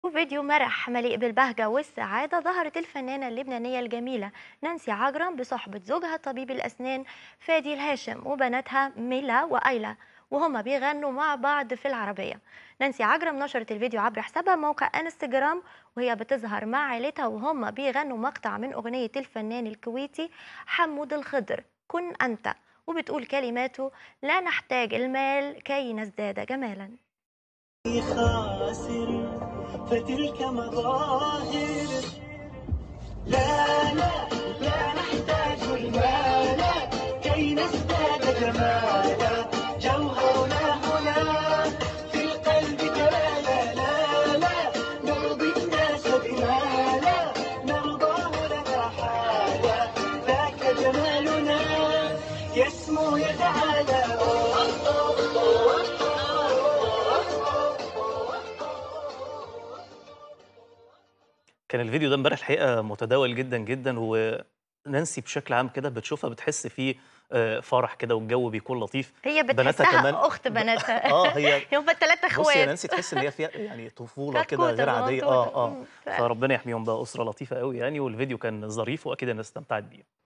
وفيديو مرح مليء بالبهجة والسعادة ظهرت الفنانة اللبنانية الجميلة نانسي عجرم بصحبة زوجها طبيب الأسنان فادي الهاشم وبناتها ميلا وأيلا وهما بيغنوا مع بعض في العربية نانسي عجرم نشرت الفيديو عبر حسابها موقع انستجرام وهي بتظهر مع عيلتها وهما بيغنوا مقطع من أغنية الفنان الكويتي حمود الخضر كن أنت وبتقول كلماته لا نحتاج المال كي نزداد جمالا خاسر فتلك مظاهر لا لا لا نحتاج المال كي نزداد جمالا جوهرنا هنا في القلب تلالا لا لا نرضي الناس بما لا نرضاه لنا حالا ذاك جمالنا يسمو يتعالى كان الفيديو ده امبارح الحقيقه متداول جدا جدا ونانسي بشكل عام كده بتشوفها بتحس فيه آه، فرح كده والجو بيكون لطيف هي بناتها بتحسها كمان أخت بناتها اه هي هما التلاتة بصي يا اخوات نانسي تحس ان هي فيها يعني طفوله كده كتكوتة غير عاديه اه صغنطوطة. اه مم. ف- فربنا يحميهم بقى اسره لطيفه قوي يعني والفيديو كان ظريف واكيد الناس استمتعت بيه